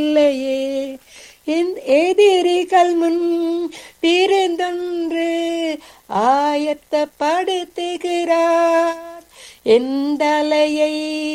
இல்லையே என் எதிரிகள் முன் பிறந்தொன்று ஆயத்தப்படுத்துகிறார் எந்தலையை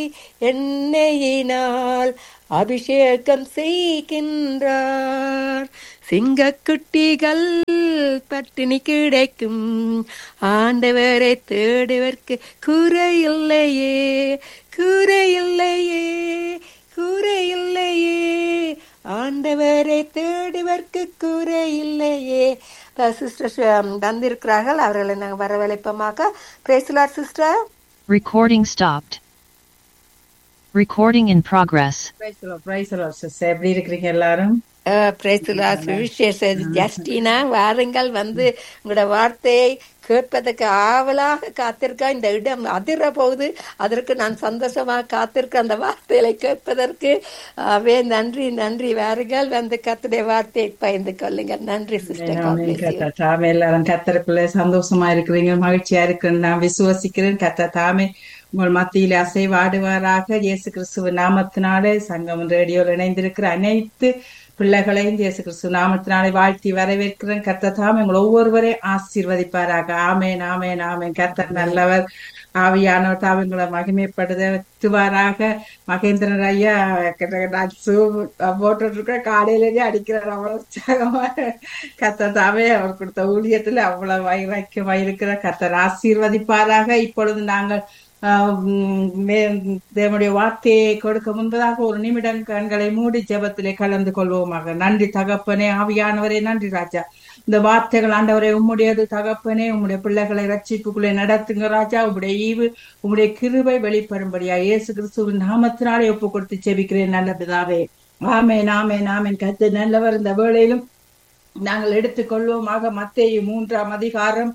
எண்ணெயினால் அபிஷேகம் செய்கின்றார் சிங்கக்குட்டிகள் பட்டினி கிடைக்கும் ஆண்டவரை தேடுவதற்கு குறையில்லையே குறையில்லையே குறையில்லையே ஆண்டவரை தேடுவதற்கு குறையில்லையே சிஸ்டர் தந்திருக்கிறார்கள் அவர்களை நாங்கள் வரவழைப்போமாக பிரேசலார் sister Recording stopped. Recording in progress. Praise the Lord, praise the Lord, sister. எப்படி இருக்கிறீங்க எல்லாரும் பிரேசலா சுவிசேஷ ஜஸ்டினா வாருங்கள் வந்து உங்களோட வார்த்தையை கேட்பதற்கு ஆவலாக காத்திருக்கா இந்த இடம் அதிர போகுது அதற்கு நான் சந்தோஷமாக காத்திருக்க அந்த வார்த்தைகளை கேட்பதற்கு அவே நன்றி நன்றி வாருங்கள் வந்து கத்துடைய வார்த்தையை பயந்து கொள்ளுங்க நன்றி சிஸ்டர் God bless you. கத்த தாமே எல்லாரும் கத்தருக்குள்ள சந்தோஷமா இருக்கிறீங்க மகிழ்ச்சியா இருக்குன்னு நான் விசுவசிக்கிறேன் கத்த தாமே உங்கள் மத்தியில அசைவாடுவாராக இயேசு கிறிஸ்துவ நாமத்தினாலே சங்கம் ரேடியோவில் இணைந்திருக்கிற அனைத்து பிள்ளைகளையும் இயேசு கிறிஸ்துவ நாமத்தினாலே வாழ்த்தி வரவேற்கிறேன் கத்த தாமே உங்கள் ஒவ்வொருவரையும் ஆசீர்வதிப்பாராக ஆமேன் ஆமேன் ஆமேன் கத்தர் நல்லவர் ஆவியானவர் தாம் உங்களை மகிமைப்படுத்துவாராக மகேந்திரன் ஐயா போட்டு இருக்க காலையிலேயே அடிக்கிறார் அவ்வளவு உற்சாகமா கத்த தாமே அவர் கொடுத்த ஊழியத்துல அவ்வளவு வைராக்கியமா இருக்கிற கத்தர் ஆசீர்வதிப்பாராக இப்பொழுது நாங்கள் ஆஹ் உம் மே- தேவனுடைய வார்த்தையை கொடுக்க முன்பதாக ஒரு நிமிடம் கண்களை மூடி ஜெபத்திலே கலந்து கொள்வோமாக நன்றி தகப்பனே ஆவியானவரே நன்றி ராஜா இந்த வார்த்தைகள் ஆண்டவரே உம்முடையது தகப்பனே உம்முடைய பிள்ளைகளை ரட்சிப்புக்குள்ளே நடத்துங்க ராஜா உம்முடைய ஈவு உம்முடைய கிருபை வெளிப்படும்படியா இயேசு கிறிஸ்துவின் நாமத்தினாலே ஒப்பு கொடுத்து செபிக்கிறேன் நல்ல பிதாவே ஆமென் ஆமென் ஆமென் கத்து நல்லவர் இந்த வேளையிலும் நாங்கள் எடுத்துக்கொள்வோமாக மத்தேயு மூன்றாம் அதிகாரம்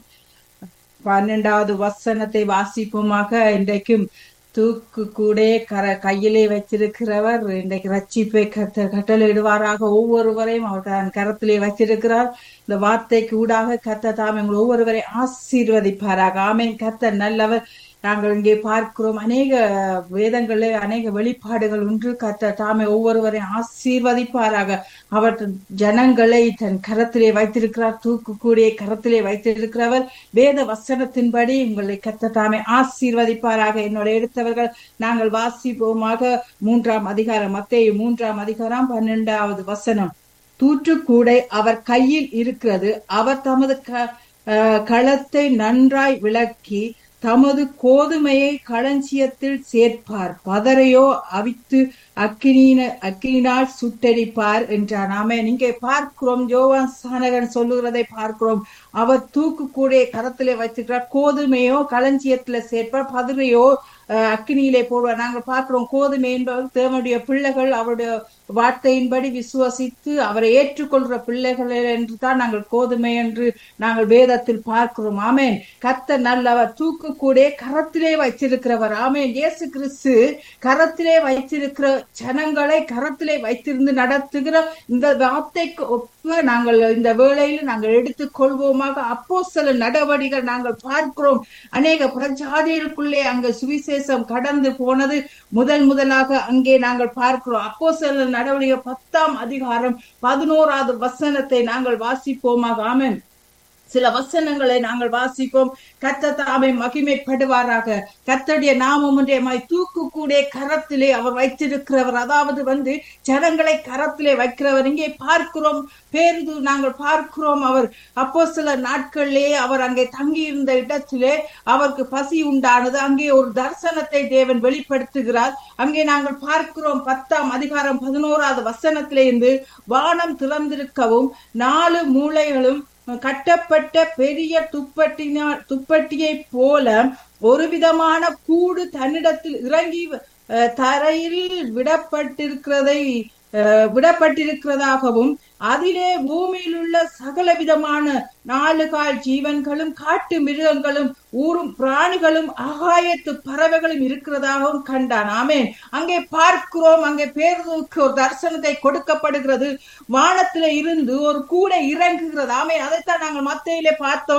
பன்னெண்டாவது வசனத்தை வாசிப்போமாக இன்றைக்கும் தூக்கு கூட கர கையிலே வச்சிருக்கிறவர் இன்றைக்கு ரட்சிப்பை கத்த கட்டளையிடுவாராக ஒவ்வொருவரையும் அவர் தன் கரத்திலே வச்சிருக்கிறார் இந்த வார்த்தைக்கு ஊடாக கத்த தாம் எங்கள் ஒவ்வொருவரை ஆசீர்வதிப்பாராக ஆமேன் கத்த நல்லவர் நாங்கள் இங்கே பார்க்கிறோம் அநேக வேதங்களே அநேக வெளிப்பாடுகள் ஒன்று கத்த தாமே ஒவ்வொருவரை ஆசீர்வதிப்பாராக அவர் தன் ஜனங்களை தன் கரத்திலே வைத்திருக்கிறார் தூக்குக்கூடிய கரத்திலே வைத்திருக்கிறவர் வேத வசனத்தின்படி உங்களை கத்த தாமே ஆசீர்வதிப்பாராக என்னோட எடுத்தவர்கள் நாங்கள் வாசிப்போமாக மூன்றாம் அதிகாரம் மத்தேயு மூன்றாம் அதிகாரம் பன்னெண்டாவது வசனம் தூற்றுக்கூடை அவர் கையில் இருக்கிறது அவர் தமது க அஹ் களத்தை நன்றாய் விளக்கி தமது கோதுமையை களஞ்சியத்தில் சேர்ப்பார் பதரையோ அவித்து அக்கினியின அக்கினினால் சுட்டெரிப்பார் என்றார் நாம நீங்க பார்க்கிறோம் யோவான் சானகன் சொல்லுகிறதை பார்க்கிறோம் அவர் தூக்கு கூட கரத்திலே வச்சிருக்கிறார் கோதுமையோ களஞ்சியத்துல சேர்ப்பார் பதரையோ அஹ், அக்கினியிலே போடுவார் நாங்கள் பார்க்கிறோம் கோதுமை என்பவர் தேவனுடைய பிள்ளைகள் அவருடைய வார்த்தையின்படி விசுவசித்து அவரை ஏற்றுக்கொள்கிற பிள்ளைகள் என்று தான் நாங்கள் கோதுமை என்று நாங்கள் வேதத்தில் பார்க்கிறோம் ஆமென் கத்த நல்லவர் தூக்கு கூட கரத்திலே வைத்திருக்கிறவர் ஆமென் இயேசு கிறிஸ்து கரத்திலே வைத்திருக்கிற ஜனங்களை கரத்திலே வைத்திருந்து நடத்துகிற இந்த வார்த்தைக்கு ஒப்ப நாங்கள் இந்த வேளையில் நாங்கள் எடுத்துக் கொள்வோமாக அப்போ சில நடவடிக்கைகள் நாங்கள் பார்க்கிறோம் அநேக பிரஜாதிகளுக்குள்ளே அங்க சுவிசேஷம் கடந்து போனது முதல் முதலாக அங்கே நாங்கள் பார்க்கிறோம் அப்போ சில நடவடிக்கை பத்தாம் அதிகாரம் பதினோராவது வசனத்தை நாங்கள் வாசிப்போமாக ஆமென் சில வசனங்களை நாங்கள் வாசிப்போம் கத்த தாமை மகிமைப்படுவாராக கத்தடைய நாமம் ஒன்றையமாய் தூக்கு கூட கரத்திலே அவர் வைத்திருக்கிறவர் அதாவது வந்து ஜனங்களை கரத்திலே வைக்கிறவர் இங்கே பார்க்கிறோம் பேருந்து நாங்கள் பார்க்கிறோம் அவர் அப்போ சில நாட்களிலே அவர் அங்கே தங்கியிருந்த இடத்திலே அவருக்கு பசி உண்டானது அங்கே ஒரு தரிசனத்தை தேவன் வெளிப்படுத்துகிறார் அங்கே நாங்கள் பார்க்கிறோம் பத்தாம் அதிகாரம் பதினோராவது வசனத்திலே இருந்து வானம் திறந்திருக்கவும் நாலு மூலைகளும் கட்டப்பட்ட பெரிய துப்பட்டினா துப்பட்டியை போல ஒரு விதமான கூடு தன்னிடத்தில் இறங்கி அஹ், தரையில் விடப்பட்டிருக்கிறதை அஹ், விடப்பட்டிருக்கிறதாகவும் அதிலே பூமியில் உள்ள சகல விதமான நாலு கால் ஜீவன்களும் காட்டு மிருகங்களும் ஊரும் பிராணிகளும் ஆகாயத்து பறவைகளும் இருக்கிறதாகவும் கண்டான் ஆமென் அங்கே பார்க்கிறோம் அங்கே பேருக்கு ஒரு தரிசனத்தை கொடுக்கப்படுகிறது வானத்தில இருந்து ஒரு கூடை இறங்குகிறது ஆமென் அதைத்தான் நாங்கள் மத்தையிலே பார்த்தோம்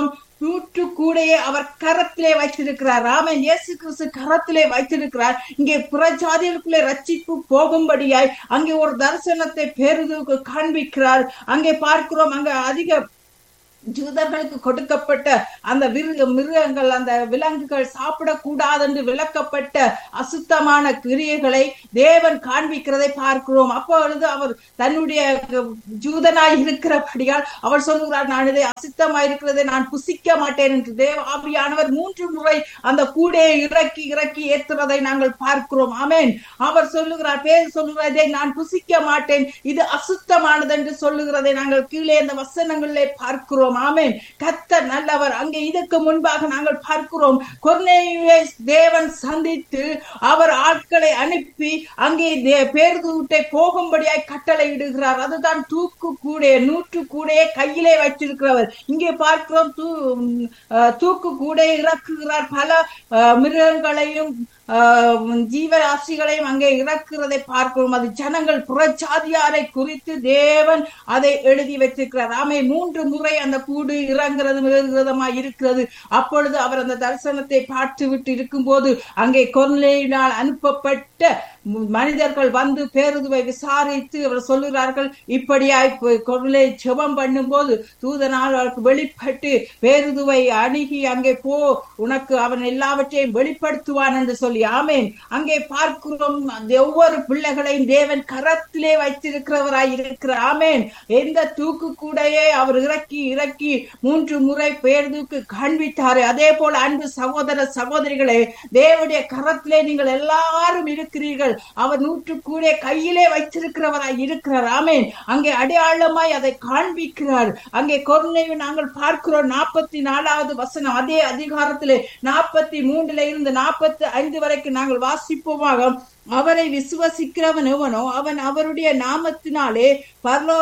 நூற்று கூடையே அவர் கரத்திலே வைத்திருக்கிறார் ராமன் இயேசு கிறிஸ்து கரத்திலே வைத்திருக்கிறார் இங்கே புறஜாதிகளுக்குள்ளே ரட்சிப்பு போகும்படியாய் அங்கே ஒரு தரிசனத்தை பெரிதுக்கு காண்பிக்கிறார் அங்கே பார்க்கிறோம் அங்க அதிக ஜூதர்களுக்கு கொடுக்கப்பட்ட அந்த விரு மிருகங்கள் அந்த விலங்குகள் சாப்பிடக்கூடாது என்று விளக்கப்பட்ட அசுத்தமான கிரியைகளை தேவன் காண்பிக்கிறதை பார்க்கிறோம் அப்பொழுது அவர் தன்னுடைய ஜூதனாய் இருக்கிறபடியால் அவர் சொல்லுகிறார் நான் இதை அசுத்தமாய் இருக்கிறதை நான் புசிக்க மாட்டேன் என்று தேவ ஆவியானவர் மூன்று முறை அந்த கூடையை இறக்கி இறக்கி ஏற்றுவதை நாங்கள் பார்க்கிறோம் ஆமேன் அவர் சொல்லுகிறார் பேர் சொல்லுகிறார் இதை நான் புசிக்க மாட்டேன் இது அசுத்தமானது என்று சொல்லுகிறதை நாங்கள் கீழே இந்த வசனங்களிலே பார்க்கிறோம் ஆமேன் கத்தர் நல்லவர் அங்கே இதற்கு முன்பாக நாங்கள் பார்க்கிறோம் கொர்நேயுவை தேவன் சந்தித்து அவர் ஆட்களை அனுப்பி அங்கே பேருதூட்டை போகும்படியாய் கட்டளை இடுகிறார் அதுதான் தூக்கு கூடைய நூற்று கூடையை கையிலே வச்சிருக்கிறவர் இங்கே பார்க்கிறோம் தூ தூக்கு கூடையை இறக்குகிறார் பல மிருகங்களையும் ஜீவராசிகளையும் அங்கே இறக்குறதை பார்க்கிறோம் அது ஜனங்கள் புறச்சாதியாரை குறித்து தேவன் அதை எழுதி வச்சிருக்கிறார் ஆமை மூன்று முறை அந்த கூடு இறங்குறது விதமாய் இருக்கிறது அப்பொழுது அவர் அந்த தரிசனத்தை பார்த்து விட்டு இருக்கும் போது அங்கே கொன்னையினால் அனுப்பப்பட்ட மனிதர்கள் வந்து பேருதுவை விசாரித்து அவர் சொல்லுகிறார்கள் இப்படியாய் கொருளை ஜெபம் பண்ணும் போது தூதனால் அவருக்கு வெளிப்பட்டு பேருதுவை அணுகி அங்கே போ உனக்கு அவன் எல்லாவற்றையும் வெளிப்படுத்துவான் என்று சொல்லி ஆமேன் அங்கே பார்க்கிறோம் ஒவ்வொரு பிள்ளைகளையும் தேவன் கரத்திலே வைத்திருக்கிறவராய் இருக்கிற ஆமேன் எந்த தூக்கு கூடையே அவர் இறக்கி இறக்கி மூன்று முறை பேருதுக்கு காண்பித்தாரு அதே போல அன்பு சகோதர சகோதரிகளே தேவனுடைய கரத்திலே நீங்கள் எல்லாரும் இருக்கிறீர்கள் அவர் நூற்று கூட கையிலே வைத்திருக்கிறவராய் இருக்கிறார் ஆமேன் அங்கே அடையாளமாய் அதை காண்பிக்கிறார் அங்கே கொர்னையை நாங்கள் பார்க்கிறோம் நாற்பத்தி நாலாவது வசனம் அதே அதிகாரத்திலே நாற்பத்தி மூன்றுல இருந்து நாற்பத்தி ஐந்து வரைக்கும் நாங்கள் வாசிப்போமாக அவரை விசுவசிக்கிறவன் எவனோ அவன் அவருடைய நாமத்தினாலே பரலோ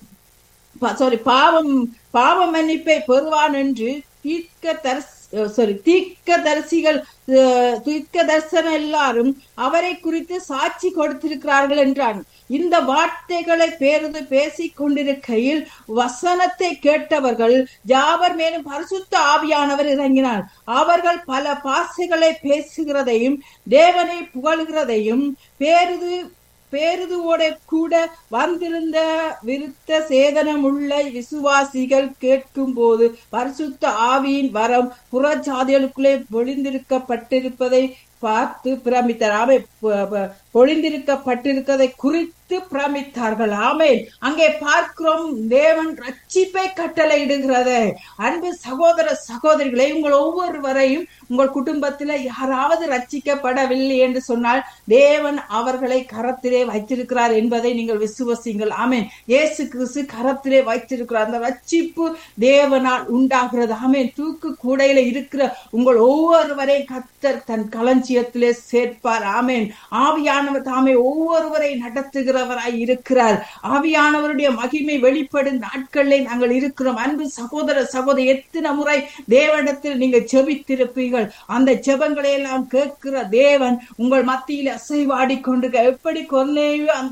சாரி பாவம் பாவ மன்னிப்பை பெறுவான் என்று தீர்க்க தரிசி சாரி தீர்க்க தரிசிகள் தீர்க்க தரிசனம் எல்லாரும் அவரை குறித்து சாட்சி கொடுத்திருக்கிறார்கள் என்றான் இந்த வார்த்தைகளை பேருந்து பேசிக் கொண்டிருக்கையில் வசனத்தை கேட்டவர்கள் ஜாவர் மேலும் பரிசுத்த ஆவியானவர் இறங்கினார் அவர்கள் பல பாசைகளை பேசுகிறதையும் தேவனை புகழ்கிறதையும் பேருது பேருதுவோட கூட வந்திருந்த விருத்த சேதனம் உள்ள விசுவாசிகள் கேட்கும் போது பரிசுத்த ஆவியின் வரம் புறஜாதிகளுக்குள்ளே பொழிந்திருக்கப்பட்டிருப்பதை பார்த்து பிரமித்தார் ஆமை பொழிந்திருக்கப்பட்டிருக்கதை குறித்து பிரமித்தார்கள் ஆமேன் அங்கே பார்க்கிறோம் தேவன் ரட்சிப்பை கட்டளை இடுகிறது அன்பு சகோதர சகோதரிகளை உங்கள் ஒவ்வொருவரையும் உங்கள் குடும்பத்தில் யாராவது ரட்சிக்கப்படவில்லை என்று சொன்னால் தேவன் அவர்களை கரத்திலே வைத்திருக்கிறார் என்பதை நீங்கள் விசுவசிங்கள் ஆமேன் இயேசு கிறிஸ்து கரத்திலே வைத்திருக்கிறார் அந்த ரட்சிப்பு தேவனால் உண்டாகிறது ஆமேன் தூக்கு கூடையில இருக்கிற உங்கள் ஒவ்வொருவரையும் கத்தர் தன் களஞ்சியத்திலே சேர்ப்பார் ஆமேன் ஆவியானவர் தாமே ஒவ்வொருவரை நடத்துகிறவராய் இருக்கிறார் ஆவியானவருடைய மகிமை வெளிப்படும் நாட்களில் நாங்கள் இருக்கிறோம் அன்பு சகோதர சகோதரி எத்தனை முறை தேவனிடத்தில் நீங்க செபித்திருப்பீர்கள் அந்த ஜெபங்களை எல்லாம் கேட்கிற தேவன் உங்கள் மத்தியில் அசைவாடி கொண்டிருக்க எப்படி கொன்னையோ அந்த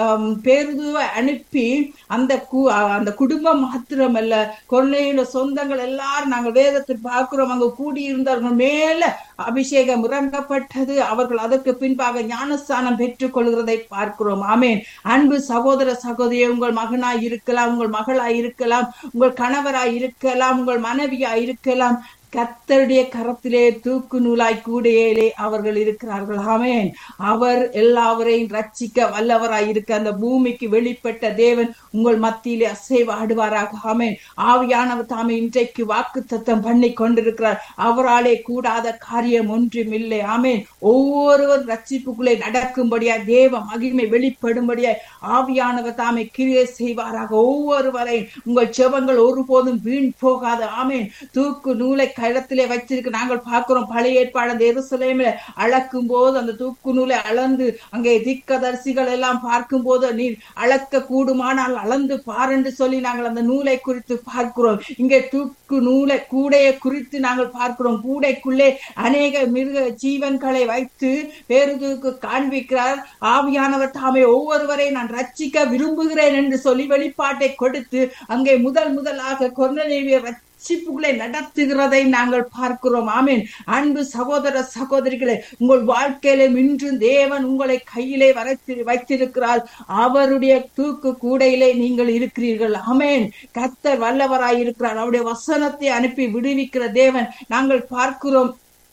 பேருதுவை அனுப்பி அந்த அந்த குடும்பம் மாத்திரமல்ல கொன்னையில சொந்தங்கள் எல்லாரும் நாங்கள் வேதத்தில் பார்க்கிறோம் அங்க கூடியிருந்தவர்கள் மேல அபிஷேகம் இறங்கப்பட்டது அவர்கள் அதற்கு பின்பாக ஞானஸ்தானம் பெற்றுக் கொள்கிறதை பார்க்கிறோம் ஆமேன் அன்பு சகோதர சகோதரி உங்கள் மகனாய் இருக்கலாம் உங்கள் மகளாய் இருக்கலாம் உங்கள் கணவராய் இருக்கலாம் உங்கள் மனைவியாய் இருக்கலாம் கத்தருடைய கரத்திலே தூக்கு நூலாய் கூடையிலே அவர்கள் இருக்கிறார்கள் ஆமேன் அவர் எல்லாவரையும் ரட்சிக்க வல்லவராய் இருக்க அந்த பூமிக்கு வெளிப்பட்ட தேவன் உங்கள் மத்தியிலே அசைவாடுவாராக ஆமேன் ஆவியானவர் தாமே இன்றைக்கு வாக்கு தத்தம் பண்ணி கொண்டிருக்கிறார் அவராலே கூடாத காரியம் ஒன்றும் இல்லை ஆமேன் ஒவ்வொருவர் ரட்சிப்புக்குள்ளே நடக்கும்படியா தேவ மகிமை வெளிப்படும்படியாய் ஆவியானவர் தாமே கிரியை செய்வாராக ஒவ்வொருவரையும் உங்கள் செவங்கள் ஒருபோதும் வீண் போகாது ஆமேன் தூக்கு நூலை கைடத்திலே வச்சிருக்கு நாங்கள் பார்க்கிறோம் பழைய ஏற்பாடு அந்த எருசலேமில் அளக்கும் போது அந்த தூக்கு நூலை அளந்து அங்கே திக்கதரிசிகள் எல்லாம் பார்க்கும் போது நீர் அளக்க கூடுமானால் அளந்து பாருன்னு சொல்லி நாங்கள் அந்த நூலை குறித்து பார்க்கிறோம் இங்கே தூக்கு நூலை கூடையை குறித்து நாங்கள் பார்க்கிறோம் கூடைக்குள்ளே அநேக மிருக ஜீவன்களை வைத்து பேருதுக்கு காண்பிக்கிறார் ஆவியானவர் தாமே ஒவ்வொருவரை நான் ரட்சிக்க விரும்புகிறேன் என்று சொல்லி வெளிப்பாட்டை கொடுத்து அங்கே முதல் முதலாக கொர்நேலியை ரட்சிப்புகளை நடத்துகிறதை நாங்கள் பார்க்கிறோம் ஆமேன் அன்பு சகோதர சகோதரிகளே உங்கள் வாழ்க்கையில இன்றும் தேவன் உங்களை கையிலே வரைத்து வைத்திருக்கிறார் அவருடைய தூக்கு கூடையிலே நீங்கள் இருக்கிறீர்கள் ஆமேன் கத்தர் வல்லவராய் இருக்கிறார் அவருடைய வசனத்தை அனுப்பி விடுவிக்கிற தேவன் நாங்கள் பார்க்கிறோம்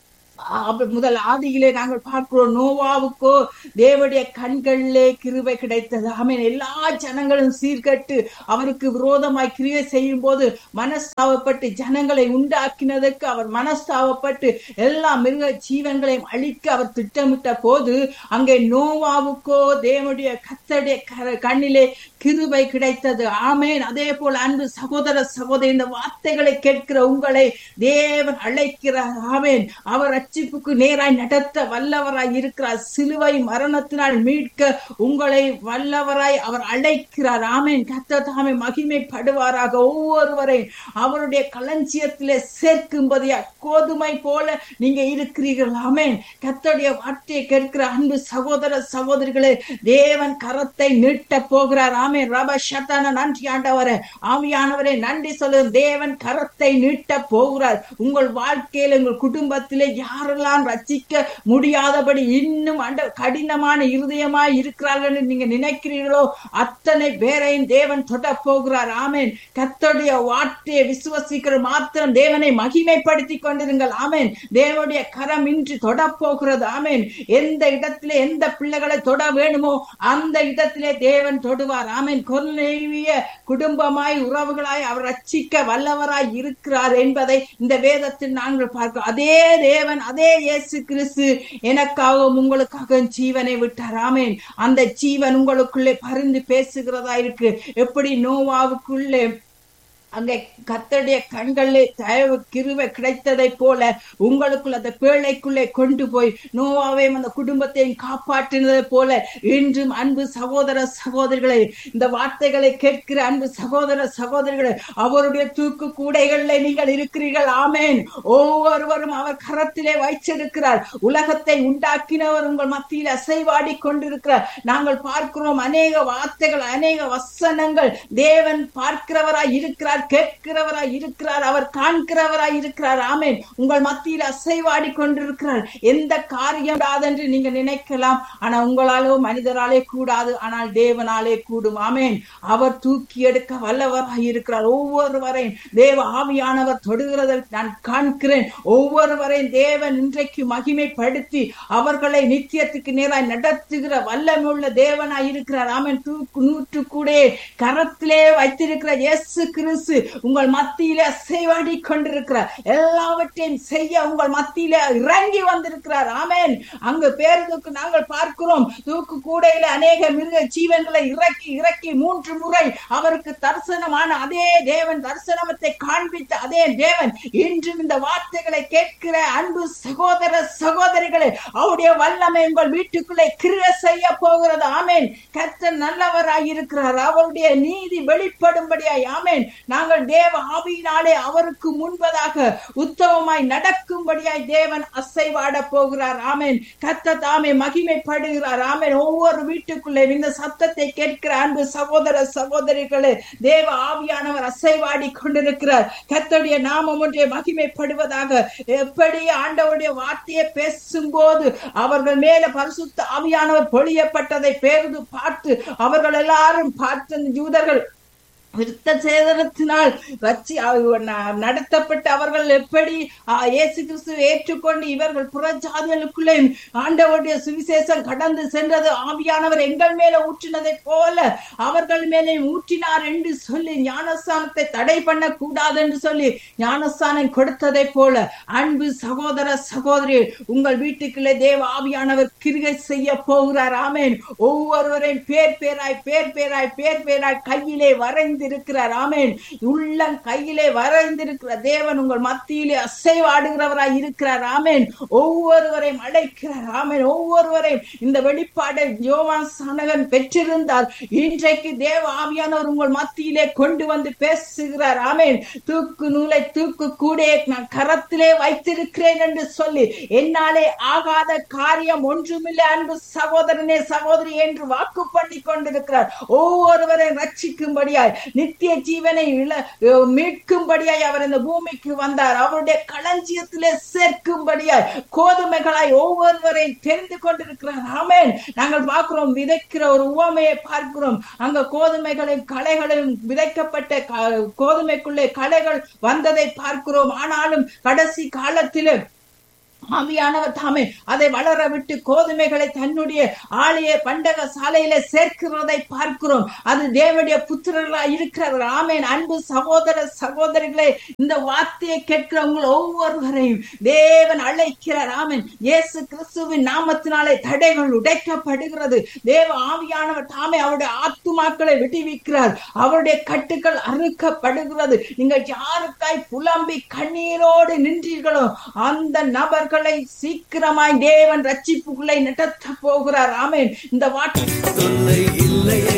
ஆ- முதல் ஆதியிலே நாங்கள் பார்க்கிறோம் நோவாவுக்கோ தேவனுடைய கண்களிலே கிருபை கிடைத்தது ஆமென் எல்லா ஜனங்களும் சீர்கட்டு அவருக்கு விரோதமாய் கிரியை செய்யும் போது மனஸ்தாபப்பட்டு ஜனங்களை உண்டாக்கினதற்கு அவர் மனஸ்தாபப்பட்டு எல்லா மிருக ஜீவன்களையும் அழிக்க அவர் திட்டமிட்ட போது அங்கே நோவாவுக்கோ தேவனுடைய கத்தடைய க- கண்ணிலே கிருபை கிடைத்தது ஆமேன் அதே போல அன்பு சகோதர சகோதரி இந்த வார்த்தைகளை கேட்கிற உங்களை தேவன் அழைக்கிறார் ஆமேன் அவர் ரட்சிப்புக்கு நேராய் நடத்த வல்லவராய் இருக்கிறார் சிலுவை மரணத்தினால் மீட்க உங்களை வல்லவராய் அவர் அழைக்கிறார் ஆமேன் கத்த தாமே மகிமைப்படுவாராக ஒவ்வொருவரை அவருடைய களஞ்சியத்திலே சேர்க்கும்படியா கோதுமை போல நீங்க இருக்கிறீர்கள் ஆமேன் கத்தருடைய வார்த்தையை கேட்கிற அன்பு சகோதர சகோதரிகளே தேவன் கரத்தை நீட்ட போகிறார் ஆமேன் ரப சத்தான நன்றி ஆண்டவரே ஆவியானவரே நன்றி சொல்லுங்க தேவன் கரத்தை நீட்ட போகிறார் உங்கள் வாழ்க்கையில உங்கள் குடும்பத்திலே யாரெல்லாம் ரச்சிக்க முடியாதபடி இன்னும் அண்ட கடினமான இருதயமாய் இருக்கிறார்கள் என்று நீங்க நினைக்கிறீர்களோ அத்தனை பேரையும் தேவன் தொட போகிறார் ஆமேன் கத்தோடைய வார்த்தையை விசுவசிக்கிற மாத்திரம் தேவனை மகிமைப்படுத்திக் கொண்டிருங்கள் ஆமேன் தேவனுடைய கரம் இன்று தொட போகிறது ஆமேன் எந்த இடத்திலே எந்த பிள்ளைகளை தொட வேணுமோ அந்த இடத்திலே தேவன் தொடுவார் ஆமேன் கொல்லேவிய குடும்பமாய் உறவுகளாய் அவர் ரட்சிக்க வல்லவராய் இருக்கிறார் என்பதை இந்த வேதத்தில் நாங்கள் பார்க்கிறோம் அதே தேவன் அதே இயேசு கிறிஸ்து எனக்காகவும் உங்களுக்காக ஜீவனை விட்டார் ஆமேன் அந்த ஜீவன் உங்களுக்குள்ளே பரிந்து பேசுகிறதா இருக்கு எப்படி நோவாவுக்குள்ளே அங்கே கத்தருடைய கண்களிலே தயவு கிருவை கிடைத்ததை போல உங்களுக்குள்ள அந்த பேழைக்குள்ளே கொண்டு போய் நோவாவையும் அந்த குடும்பத்தையும் காப்பாற்றினதை போல இன்றும் அன்பு சகோதர சகோதரிகளை இந்த வார்த்தைகளை கேட்கிற அன்பு சகோதர சகோதரிகளை அவருடைய தூக்கு கூடைகளில் நீங்கள் இருக்கிறீர்கள் ஆமேன் ஒவ்வொருவரும் அவர் கரத்திலே வைச்சிருக்கிறார் உலகத்தை உண்டாக்கினவர் உங்கள் மத்தியில் அசைவாடி கொண்டிருக்கிறார் நாங்கள் பார்க்கிறோம் அநேக வார்த்தைகள் அநேக வசனங்கள் தேவன் பார்க்கிறவராய் இருக்கிறார் கேட்கிறவராய் இருக்கிறார் அவர் காண்கிறவராய் இருக்கிறார் ஆமேன் உங்கள் மத்தியில் அசைவாடி கொண்டிருக்கிறார் எந்த காரியம் கூடாதென்று நீங்க நினைக்கலாம் ஆனா உங்களாலோ மனிதராலே கூடாது ஆனால் தேவனாலே கூடும் ஆமேன் அவர் தூக்கி எடுக்க வல்லவராய் இருக்கிறார் ஒவ்வொருவரையும் தேவ ஆவியானவர் தொடுகிறதை நான் காண்கிறேன் ஒவ்வொருவரையும் தேவன் இன்றைக்கு மகிமைப்படுத்தி அவர்களை நித்தியத்துக்கு நேராய் நடத்துகிற வல்லமுள்ள தேவனாய் இருக்கிறார் ஆமேன் தூக்கு நூற்று கூட கரத்திலே வைத்திருக்கிற இயேசு கிறிஸ்து உங்கள் மத்தியிலே அசைவாடி கொண்டிருக்கிறார் எல்லாவற்றையும் செய்ய உங்கள் மத்தியிலே இறங்கி வந்திருக்கிறார் ஆமேன் அங்கு பேருந்துக்கு நாங்கள் பார்க்கிறோம் தூக்கு கூடையில அநேக மிருக ஜீவன்களை இறக்கி இறக்கி மூன்று முறை அவருக்கு தரிசனமான அதே தேவன் தரிசனத்தை காண்பித்த அதே தேவன் இன்றும் இந்த வார்த்தைகளை கேட்கிற அன்பு சகோதர சகோதரிகளே அவருடைய வல்லமை உங்கள் வீட்டுக்குள்ளே கிரிய செய்ய போகிறது ஆமேன் கர்த்தர் நல்லவராய் இருக்கிறார் அவருடைய நீதி வெளிப்படும்படியாய் ஆமேன் நாங்கள் தேவ ஆவியினாலே அவருக்கு முன்பதாக உத்தமமாய் நடக்கும்படியாய் தேவன் அசைவாட போகிறார் ஆமேன் கத்த தாமே மகிமைப்படுகிறார் ஆமேன் ஒவ்வொரு வீட்டுக்குள்ளே இந்த சத்தத்தை கேட்கிற அன்பு சகோதர சகோதரிகளே தேவ ஆவியானவர் அசைவாடி கொண்டிருக்கிறார் கத்தருடைய நாமம் ஒன்றே மகிமைப்படுவதாக எப்படி ஆண்டவருடைய வார்த்தையை பேசும்போது அவர்கள் மேல பரிசுத்த ஆவியானவர் பொழியப்பட்டதை பேருந்து பார்த்து அவர்கள் எல்லாரும் பார்த்து அந்த யூதர்கள் விருத்த சேதனத்தினால் ரச்சி நடத்தப்பட்ட அவர்கள் எப்படி ஆஹ், இயேசு கிறிஸ்து ஏற்றுக்கொண்டு இவர்கள் புறஜாதிகளுக்குள்ளே ஆண்டவருடைய சுவிசேஷம் கடந்து சென்றது ஆவியானவர் எங்கள் மேல ஊற்றினதை போல அவர்கள் மேலே ஊற்றினார் என்று சொல்லி ஞானஸ்தானத்தை தடை பண்ண கூடாது என்று சொல்லி ஞானஸ்தானம் கொடுத்ததை போல அன்பு சகோதர சகோதரி உங்கள் வீட்டுக்குள்ளே தேவ ஆவியானவர் கிருகை செய்ய போகிறார் ஆமேன் ஒவ்வொருவரையும் பேர் பேராய் பேர் பேராய் பேர் பேராய் கையிலே வரைந்திருக்கிறார் ஆமேன் உள்ளம் கையிலே வரைந்திருக்கிற தேவன் உங்கள் மத்தியிலே அசைவாடுகிறவராய் இருக்கிறார் ஆமேன் ஒவ்வொருவரையும் அழைக்கிறார் ஆமேன் ஒவ்வொருவரையும் இந்த வெளிப்பாடை யோவான் சனகன் பெற்றிருந்தால் இன்றைக்கு தேவ ஆவியானவர் உங்கள் மத்தியிலே கொண்டு வந்து பேசுகிறார் ஆமேன் தூக்கு நூலை தூக்கு கூட நான் கரத்திலே வைத்திருக்கிறேன் என்று சொல்லி என்னாலே ஆகாத காரியம் ஒன்றுமில்லை அன்பு சகோதரனே சகோதரி என்று வாக்கு பண்ணி கொண்டிருக்கிறார் ஒவ்வொருவரை ரட்சிக்கும்படியாய் நித்திய ஜீவனை இழ- மீட்கும்படியாய் அவர் இந்த பூமிக்கு வந்தார் அவருடைய களஞ்சியத்திலே சேர்க்கும்படியாய் கோதுமைகளாய் ஒவ்வொருவரையும் தெரிந்து கொண்டிருக்கிறார் ஆமென் நாங்கள் பார்க்கிறோம் விதைக்கிற ஒரு உவமையை பார்க்கிறோம் அங்க கோதுமைகளின் களைகளும் விதைக்கப்பட்ட க- கோதுமைக்குள்ளே களைகள் வந்ததை பார்க்கிறோம் ஆனாலும் கடைசி காலத்திலே ஆவியானவர் தாமே அதை வளர விட்டு கோதுமைகளை தன்னுடைய ஆலய பண்டக சாலையில சேர்க்கிறதை பார்க்கிறோம் அது தேவனுடைய புத்திரர்களா இருக்கிறார் ஆமேன் அன்பு சகோதர சகோதரிகளே இந்த வார்த்தையை கேட்கிற உங்கள் ஒவ்வொருவரையும் தேவன் அழைக்கிறார் ஆமேன் இயேசு கிறிஸ்துவின் நாமத்தினாலே தடைகள் உடைக்கப்படுகிறது தேவ ஆவியானவர் தாமே அவருடைய ஆத்துமாக்களை விடுவிக்கிறார் அவருடைய கட்டுகள் அறுக்கப்படுகிறது நீங்கள் யாருக்காய் புலம்பி கண்ணீரோடு நின்றீர்களோ அந்த நபர்களை சீக்கிரமாய் தேவன் ரட்சிப்புகளை நடத்த போகிறார் ஆமென் இந்த வார்த்தை தொல்லை இல்லையே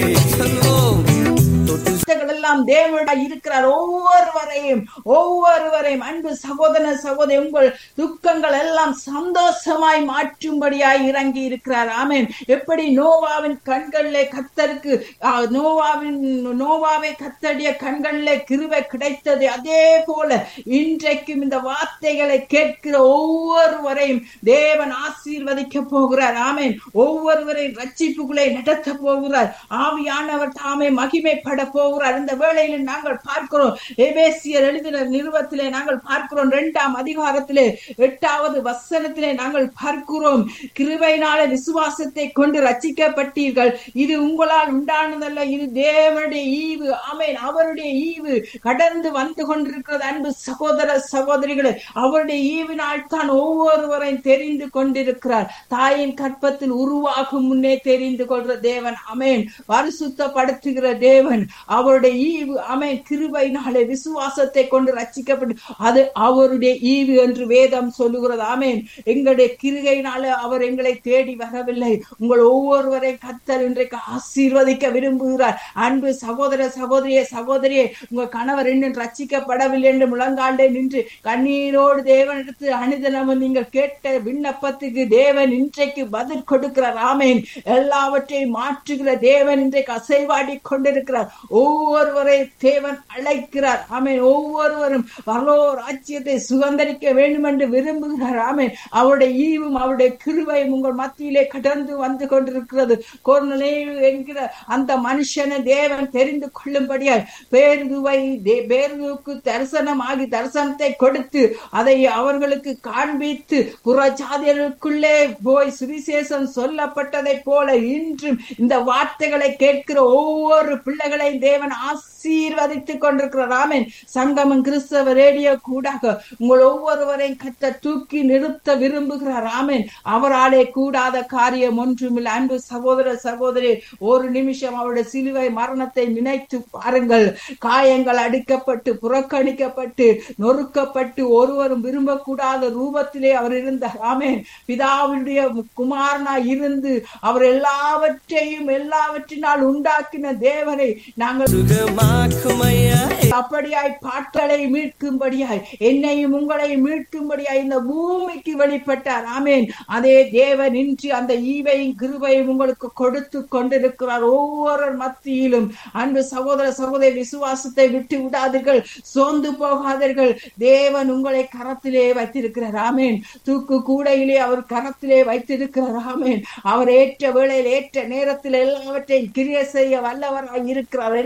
சொல்வோம் தொட்டு வார்த்தைகள் எல்லாம் தேவனுடைய இருக்கிறார் ஒவ்வொருவரையும் ஒவ்வொருவரையும் அன்பு சகோதர சகோதரி உங்கள் துக்கங்கள் எல்லாம் சந்தோஷமாய் மாற்றும்படியாய் இறங்கி இருக்கிறார் ஆமென் எப்படி நோவாவின் கண்களிலே கத்தருக்கு ஆ, நோவாவின் நோவாவை கத்தடிய கண்களிலே கிருபை கிடைத்தது அதே போல இன்றைக்கும் இந்த வார்த்தைகளை கேட்கிற ஒவ்வொருவரையும் தேவன் ஆசீர்வதிக்க போகிறார் ஆமென் ஒவ்வொருவரையும் ரட்சிப்புகளை நடத்த போகிறார் ஆவியானவர் தாமே மகிமைப்பட போகிறார் இந்த வேளையில் நாங்கள் பார்க்கிறோம் எபேசியர் எழுதின நிறுவத்திலே நாங்கள் பார்க்கிறோம் இரண்டாம் அதிகாரத்திலே எட்டாவது வசனத்திலே நாங்கள் பார்க்கிறோம் கிருபையினால விசுவாசத்தை கொண்டு ரட்சிக்கப்பட்டீர்கள் இது உங்களால் உண்டானதல்ல இது தேவனுடைய ஈவு ஆமென் அவருடைய ஈவு கடந்து வந்து கொண்டிருக்கிறது அன்பு சகோதர சகோதரிகளே அவருடைய ஈவினால் தான் ஒவ்வொருவரையும் தெரிந்து கொண்டிருக்கிறார் தாயின் கற்பத்தில் உருவாகும் முன்னே தெரிந்து கொள்ற தேவன் அமேன் பரிசுத்தப்படுத்துகிற தேவன் அவருடைய ஈவு அமேன் கிருபையினாலே விசுவாசத்தை கொண்டு ரட்சிக்கப்பட்டு அது அவருடைய ஈவு என்று வேதம் சொல்லுகிறது ஆமேன் எங்களுடைய கிருகையினால அவர் எங்களை தேடி வரவில்லை உங்கள் ஒவ்வொருவரை கத்தர் இன்றைக்கு ஆசீர்வதிக்க விரும்புகிறார் அன்பு சகோதர சகோதரியே சகோதரியே உங்க கணவர் இன்னும் ரட்சிக்கப்படவில்லை என்று முழங்காண்டே நின்று கண்ணீரோடு தேவனிடத்து அனுதினமும் நீங்கள் கேட்ட விண்ணப்பத்துக்கு தேவன் இன்றைக்கு பதில் கொடுக்கிறார் ஆமேன் எல்லாவற்றையும் மாற்றுகிற தேவன் இன்றைக்கு அசைவாடி கொண்டிருக்கிறார் ஒவ்வொருவரை தேவன் அழைக்கிறார் ஆமேன் ஒவ்வொருவரும் வரலோ ராஜ்யத்தை சுதந்திரிக்க வேண்டும் என்று விரும்புகிறார் ஆமேன் அவருடைய ஈவும் அவருடைய கிருபையும் உங்கள் மத்தியிலே கடந்து வந்து கொண்டிருக்கிறது கோர்நிலை என்கிற அந்த மனுஷனை தேவன் தெரிந்து கொள்ளும்படியாய் பேருதுவை தே- பேருதுவுக்கு தரிசனமாகி தரிசனத்தை கொடுத்து அதை அவர்களுக்கு காண்பித்து புறஜாதியர்களுக்குள்ளே போய் சுவிசேஷம் சொல்லப்பட்டதை போல இன்றும் இந்த வார்த்தைகளை கேட்கிற ஒவ்வொரு பிள்ளைகளையும் தேவன் ஆசீர்வதித்துக் கொண்டிருக்கிறார் ஆமென் சங்கமம் கிறிஸ்தவ ரேடியோ கூடாக உங்கள் ஒவ்வொருவரையும் கத்த தூக்கி நிறுத்த விரும்புகிறார் ஆமென் அவராலே கூடாத காரியம் ஒன்றுமில்லை அன்பு சகோதர சகோதரி ஒரு நிமிஷம் அவருடைய சிலுவை மரணத்தை நினைத்து பாருங்கள் காயங்கள் அடிக்கப்பட்டு புறக்கணிக்கப்பட்டு நொறுக்கப்பட்டு ஒருவரும் விரும்பக்கூடாத ரூபத்திலே அவர் இருந்தார் ஆமென் பிதாவுடைய குமாரனா இருந்து அவர் எல்லாவற்றையும் எல்லாவற்றினால் உண்டாக்கின தேவனை நாங்கள் சுகமாக்குமையா அப்படியாய் பாட்களை மீட்கும்படியாய் என்னையும் உங்களை மீட்கும்படியாய் இந்த பூமிக்கு வெளிப்பட்டார் ஆமேன் அதே தேவன் இன்று அந்த ஈவையும் கிருபையும் உங்களுக்கு கொடுத்து கொண்டிருக்கிறார் ஒவ்வொரு மத்தியிலும் அன்பு சகோதர சகோதரி விசுவாசத்தை விட்டு விடாதீர்கள் சோர்ந்து போகாதீர்கள் தேவன் உங்களை கரத்திலே வைத்திருக்கிறார் ஆமேன் தூக்கு கூடையிலே அவர் கரத்திலே வைத்திருக்கிறார் ஆமேன் அவர் ஏற்ற வேளையில் ஏற்ற நேரத்தில் எல்லாவற்றையும் கிரிய செய்ய வல்லவராய் இருக்கிறார்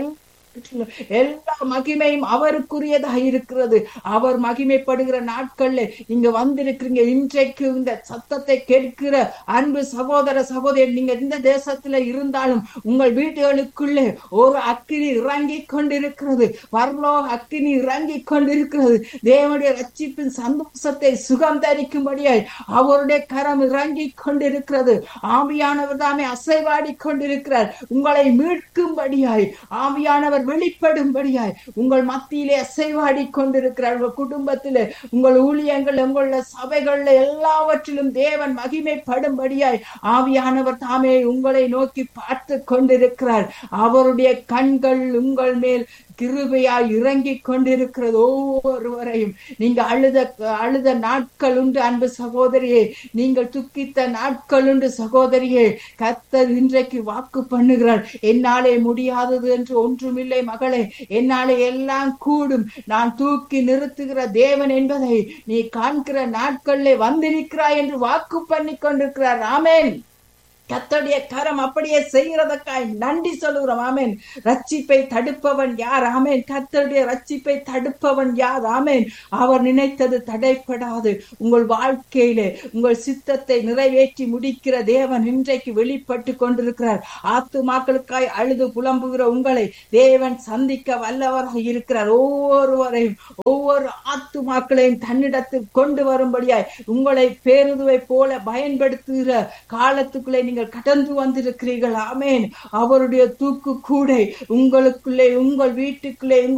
எல்லா மகிமையும் அவருக்குரியதாக இருக்கிறது அவர் மகிமைப்படுகிற நாட்கள்ல நீங்க வந்திருக்கிறீங்க இன்றைக்கு இந்த சத்தத்தை கேட்கிற அன்பு சகோதர சகோதரி நீங்க இந்த தேசத்துல இருந்தாலும் உங்கள் வீடுகளுக்குள்ளே ஒரு அக்கினி இறங்கி கொண்டிருக்கிறது வரலோ அக்கினி இறங்கி கொண்டிருக்கிறது தேவனுடைய ரட்சிப்பின் சந்தோஷத்தை சுகம் தரிக்கும்படியாய் அவருடைய கரம் இறங்கி கொண்டிருக்கிறது ஆவியானவர் தாமே அசைவாடி கொண்டிருக்கிறார் உங்களை மீட்கும்படியாய் ஆவியானவர் வெளிப்படும்படியாய் உங்கள் மத்தியிலே அசைவாடி கொண்டிருக்கிறார் உங்கள் குடும்பத்திலே உங்கள் ஊழியங்கள் உங்கள சபைகள்ல எல்லாவற்றிலும் தேவன் மகிமைப்படும்படியாய் ஆவியானவர் தாமே உங்களை நோக்கி பார்த்து கொண்டிருக்கிறார் அவருடைய கண்கள் உங்கள் மேல் கிருபையாய் இறங்கி கொண்டிருக்கிறது ஒவ்வொருவரையும் நீங்க அழுத அழுத நாட்கள் உண்டு அன்பு சகோதரியே நீங்கள் துக்கித்த நாட்கள் உண்டு சகோதரியே கத்தர் இன்றைக்கு வாக்கு பண்ணுகிறார் என்னாலே முடியாதது என்று ஒன்றுமில்லை பிள்ளை மகளே என்னாலே எல்லாம் கூடும் நான் தூக்கி நிறுத்துகிற தேவன் என்பதை நீ காண்கிற நாட்களிலே வந்திருக்கிறாய் என்று வாக்கு பண்ணி கொண்டிருக்கிறார் ஆமென் கத்தருடைய கரம் அப்படியே செய்கிறதற்காய் நன்றி சொல்லுகிறோம் ஆமேன் ரட்சிப்பை தடுப்பவன் யார் ஆமேன் கத்தருடைய ரட்சிப்பை தடுப்பவன் யார் ஆமேன் அவர் நினைத்தது தடைப்படாது உங்கள் வாழ்க்கையிலே உங்கள் சித்தத்தை நிறைவேற்றி முடிக்கிற தேவன் இன்றைக்கு வெளிப்பட்டு கொண்டிருக்கிறார் ஆத்துமாக்களுக்காய் அழுது புலம்புகிற உங்களை தேவன் சந்திக்க வல்லவராக இருக்கிறார் ஒவ்வொருவரையும் ஒவ்வொரு ஆத்துமாக்களையும் தன்னிடத்தில் கொண்டு வரும்படியாய் உங்களை பேருதுவை போல பயன்படுத்துகிற காலத்துக்குள்ளே நீங்கள் கடந்து வந்திருக்கிறீர்கள் ஆமேன் அவருடைய தூக்கு கூடை உங்களுக்குள்ளே உங்கள் வீட்டுக்குள்ளே உங்கள்